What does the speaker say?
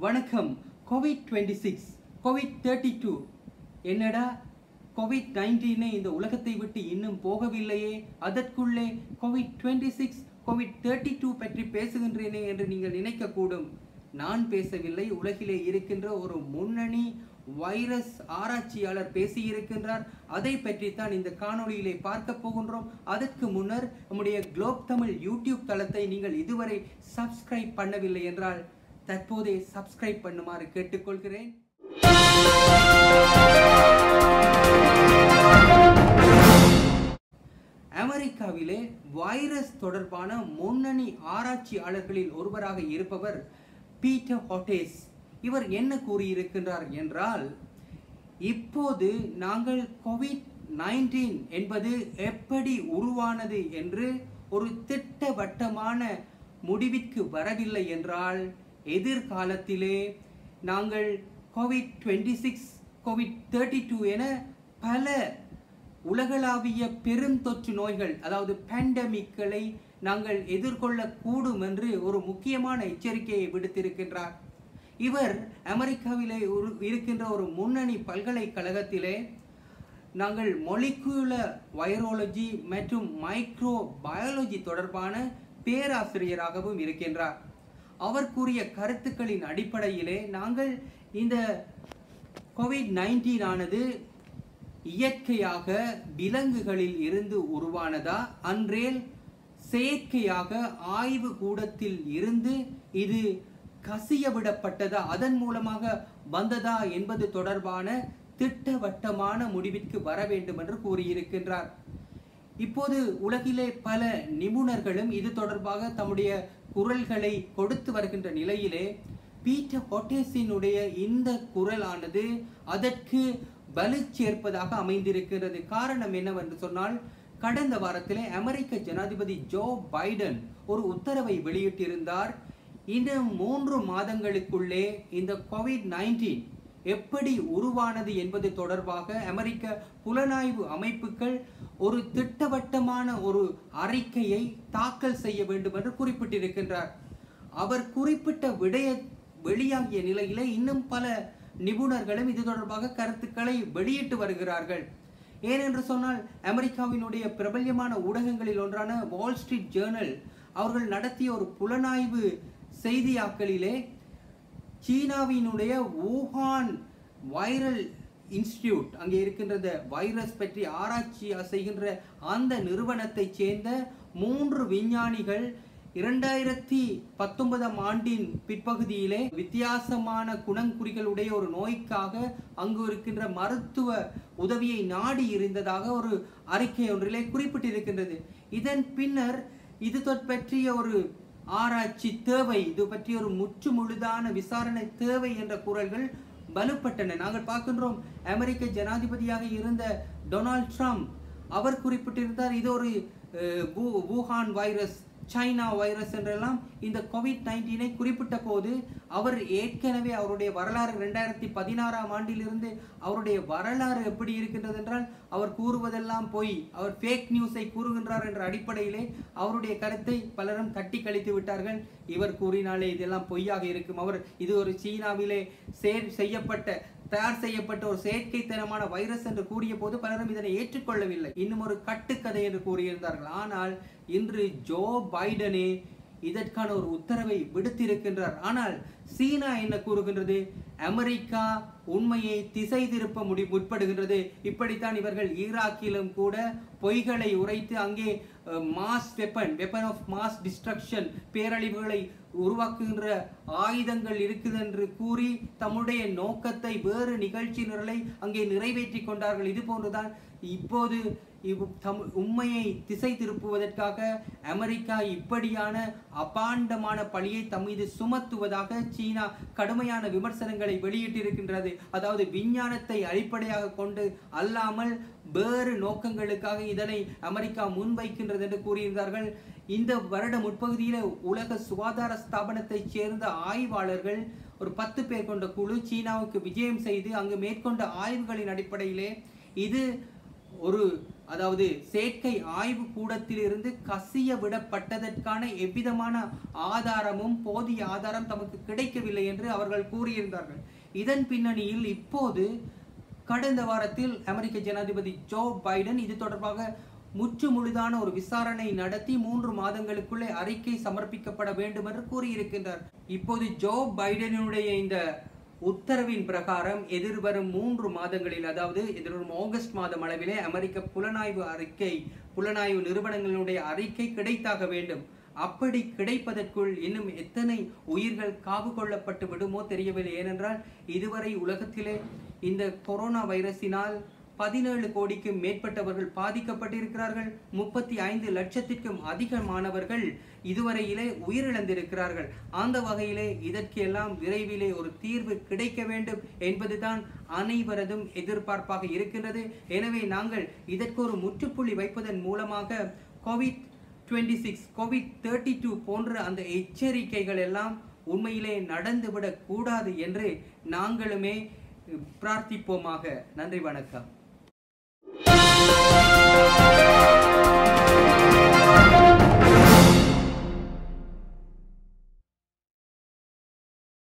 வணக்கம் COVID twenty six COVID thirty two என்னடா COVID நைன்டீனே இந்த உலகத்தை விட்டு இன்னும் போகவில்லையே அதற்குள்ளே COVID twenty six COVID thirty two பற்றி பேசுகின்றேனே என்று நீங்கள் நினைக்கக்கூடும் நான் பேசவில்லை உலகிலே இருக்கின்ற ஒரு முன்னணி வைரஸ் ஆராய்ச்சியாளர் பேசியிருக்கின்றார் அதை பற்றித்தான் இந்த காணொளியிலே பார்க்க போகின்றோம் அதற்கு முன்னர் நம்முடைய குளோப் தமிழ் யூடியூப் தளத்தை நீங்கள் இதுவரை சப்ஸ்கிரைப் பண்ணவில்லை என்றால் தற்போதே சப்ஸ்கிரைப் பண்ணுமாறு கேட்டுக்கொள்கிறேன் அமெரிக்காவிலே வைரஸ் தொடர்பான முன்னணி ஆராய்ச்சியாளர்களில் ஒருவராக இருப்பவர் பீட்டர் ஹாட்டேஸ் இவர் என்ன கூறியிருக்கின்றார் என்றால் இப்போது நாங்கள் கோவிட் நைன்டீன் என்பது எப்படி உருவானது என்று ஒரு திட்டவட்டமான முடிவிற்கு வரவில்லை என்றால் எதிர்காலத்திலே நாங்கள் COVID twenty six COVID thirty two என பல உலகளாவிய பெருந்தொற்று நோய்கள் அதாவது பேண்டமிக்களை நாங்கள் எதிர்கொள்ளக்கூடும் என்று ஒரு முக்கியமான எச்சரிக்கையை விடுத்திருக்கின்றார் இவர் அமெரிக்காவிலே ஒரு இருக்கின்ற ஒரு முன்னணி பல்கலைக்கழகத்திலே நாங்கள் மொலிகுல வைரோலஜி மற்றும் மைக்ரோ பயாலஜி தொடர்பான பேராசிரியராகவும் இருக்கின்றார் அவர் கூறிய கருத்துக்களின் அடிப்படையிலே நாங்கள் இந்த கோவிட் நைன்டீன் ஆனது இயற்கையாக விலங்குகளில் இருந்து உருவானதா அன்றேல் செயற்கையாக ஆய்வு கூடத்தில் இருந்து இது கசிய விடப்பட்டதா அதன் மூலமாக வந்ததா என்பது தொடர்பான திட்டவட்டமான முடிவிற்கு வர வேண்டும் என்று கூறியிருக்கின்றார் இப்போது உலகிலே பல நிபுணர்களும் இது தொடர்பாக தம்முடைய குரல்களை கொடுத்து வருகின்ற நிலையிலே பீட்டர் ஹொட்டேஸினுடைய இந்த குரலானது அதற்கு வலு சேர்ப்பதாக அமைந்திருக்கிறது காரணம் என்னவென்று சொன்னால் கடந்த வாரத்திலே அமெரிக்க ஜனாதிபதி ஜோ பைடன் ஒரு உத்தரவை வெளியிட்டிருந்தார் இன்னும் மூன்று மாதங்களுக்குள்ளே இந்த கோவிட் நைன்டீன் எப்படி உருவானது என்பது தொடர்பாக அமெரிக்க புலனாய்வு அமைப்புகள் ஒரு திட்டவட்டமான ஒரு அறிக்கையை தாக்கல் செய்ய வேண்டும் என்று குறிப்பிட்டிருக்கின்றார் அவர் குறிப்பிட்ட விடய வெளியாகிய நிலையிலே இன்னும் பல நிபுணர்களும் இது தொடர்பாக கருத்துக்களை வெளியிட்டு வருகிறார்கள் ஏனென்று சொன்னால் அமெரிக்காவினுடைய பிரபல்யமான ஊடகங்களில் ஒன்றான வால் ஸ்ட்ரீட் ஜேர்னல் அவர்கள் நடத்திய ஒரு புலனாய்வு செய்தியாக்களிலே சீனாவினுடைய வூஹான் வைரல் இன்ஸ்டிடியூட் அங்கே இருக்கின்ற வைரஸ் பற்றி ஆராய்ச்சி செய்கின்ற அந்த நிறுவனத்தைச் சேர்ந்த மூன்று விஞ்ஞானிகள் இரண்டாயிரத்தி பத்தொன்பதாம் ஆண்டின் பிற்பகுதியிலே வித்தியாசமான குணங்குறிகளுடைய ஒரு நோய்க்காக அங்கு இருக்கின்ற மருத்துவ உதவியை நாடி இருந்ததாக ஒரு அறிக்கை ஒன்றிலே குறிப்பிட்டிருக்கின்றது இதன் பின்னர் இது பற்றிய ஒரு ஆராய்ச்சி தேவை இது பற்றிய ஒரு முற்று முழுதான விசாரணை தேவை என்ற குரல்கள் வலுப்பட்டன நாங்கள் பார்க்கின்றோம் அமெரிக்க ஜனாதிபதியாக இருந்த டொனால்ட் ட்ரம்ப் அவர் குறிப்பிட்டிருந்தார் இது ஒரு வூஹான் வைரஸ் சைனா வைரஸ் என்றெல்லாம் இந்த கோவிட் நைன்டீனை குறிப்பிட்ட போது அவர் ஏற்கனவே அவருடைய வரலாறு ரெண்டாயிரத்தி பதினாறாம் ஆண்டிலிருந்து அவருடைய வரலாறு எப்படி இருக்கின்றது என்றால் அவர் கூறுவதெல்லாம் போய் அவர் ஃபேக் நியூஸை கூறுகின்றார் என்ற அடிப்படையிலே அவருடைய கருத்தை பலரும் தட்டி கழித்து விட்டார்கள் இவர் கூறினாலே இதெல்லாம் பொய்யாக இருக்கும் அவர் இது ஒரு சீனாவிலே சேர் செய்யப்பட்ட தயார் செய்யப்பட்ட ஒரு செயற்கைத்தனமான வைரஸ் என்று கூறிய போது பலரும் இதனை ஏற்றுக்கொள்ளவில்லை இன்னும் ஒரு கட்டுக்கதை என்று கூறியிருந்தார்கள் ஆனால் இன்று ஜோ பைடனே இதற்கான ஒரு உத்தரவை விடுத்திருக்கின்றார் ஆனால் சீனா என்ன கூறுகின்றது அமெரிக்கா உண்மையை திசை திருப்ப முடி முற்படுகின்றது இப்படித்தான் இவர்கள் ஈராக்கிலும் கூட பொய்களை உரைத்து அங்கே mass weapon weapon of mass destruction பேரழிவுகளை உருவாக்குகின்ற ஆயுதங்கள் இருக்குது என்று கூறி தம்முடைய நோக்கத்தை வேறு நிகழ்ச்சி நிரலை அங்கே நிறைவேற்றி கொண்டார்கள் இது போன்றுதான் இப்போது இவ் தம் உண்மையை திசை திருப்புவதற்காக அமெரிக்கா இப்படியான அபாண்டமான பழியை தம் மீது சுமத்துவதாக சீனா கடுமையான விமர்சனங்களை வெளியிட்டிருக்கின்றது அதாவது விஞ்ஞானத்தை அடிப்படையாக கொண்டு அல்லாமல் வேறு நோக்கங்களுக்காக இதனை அமெரிக்கா முன்வைக்கின்றது என்று கூறியிருந்தார்கள் இந்த வருட முற்பகுதியில் உலக சுகாதார ஸ்தாபனத்தைச் சேர்ந்த ஆய்வாளர்கள் ஒரு பத்து பேர் கொண்ட குழு சீனாவுக்கு விஜயம் செய்து அங்கு மேற்கொண்ட ஆய்வுகளின் அடிப்படையிலே இது ஒரு அதாவது செயற்கை ஆய்வு கூடத்திலிருந்து கசிய விடப்பட்டதற்கான எவ்விதமான ஆதாரமும் போதிய ஆதாரம் தமக்கு கிடைக்கவில்லை என்று அவர்கள் கூறியிருந்தார்கள் இதன் பின்னணியில் இப்போது கடந்த வாரத்தில் அமெரிக்க ஜனாதிபதி ஜோ பைடன் இது தொடர்பாக முற்று முழுதான ஒரு விசாரணை நடத்தி மூன்று மாதங்களுக்குள்ளே அறிக்கை சமர்ப்பிக்கப்பட வேண்டும் என்று கூறியிருக்கின்றார் இப்போது ஜோ பைடனுடைய இந்த உத்தரவின் பிரகாரம் எதிர்வரும் மூன்று மாதங்களில் அதாவது எதிர்வரும் ஆகஸ்ட் மாதம் அளவிலே அமெரிக்க புலனாய்வு அறிக்கை புலனாய்வு நிறுவனங்களுடைய அறிக்கை கிடைத்தாக வேண்டும் அப்படி கிடைப்பதற்குள் இன்னும் எத்தனை உயிர்கள் காவு கொள்ளப்பட்டு விடுமோ தெரியவில்லை ஏனென்றால் இதுவரை உலகத்திலே இந்த கொரோனா வைரஸினால் பதினேழு கோடிக்கும் மேற்பட்டவர்கள் பாதிக்கப்பட்டிருக்கிறார்கள் முப்பத்தி ஐந்து லட்சத்திற்கும் அதிகமானவர்கள் இதுவரையிலே உயிரிழந்திருக்கிறார்கள் அந்த வகையிலே இதற்கு எல்லாம் விரைவிலே ஒரு தீர்வு கிடைக்க வேண்டும் என்பதுதான் அனைவரதும் எதிர்பார்ப்பாக இருக்கின்றது எனவே நாங்கள் இதற்கு ஒரு முற்றுப்புள்ளி வைப்பதன் மூலமாக COVID twenty six COVID thirty two போன்ற அந்த எச்சரிக்கைகள் எல்லாம் உண்மையிலே நடந்துவிடக் கூடாது என்று நாங்களுமே பிரார்த்திப்போமாக நன்றி வணக்கம்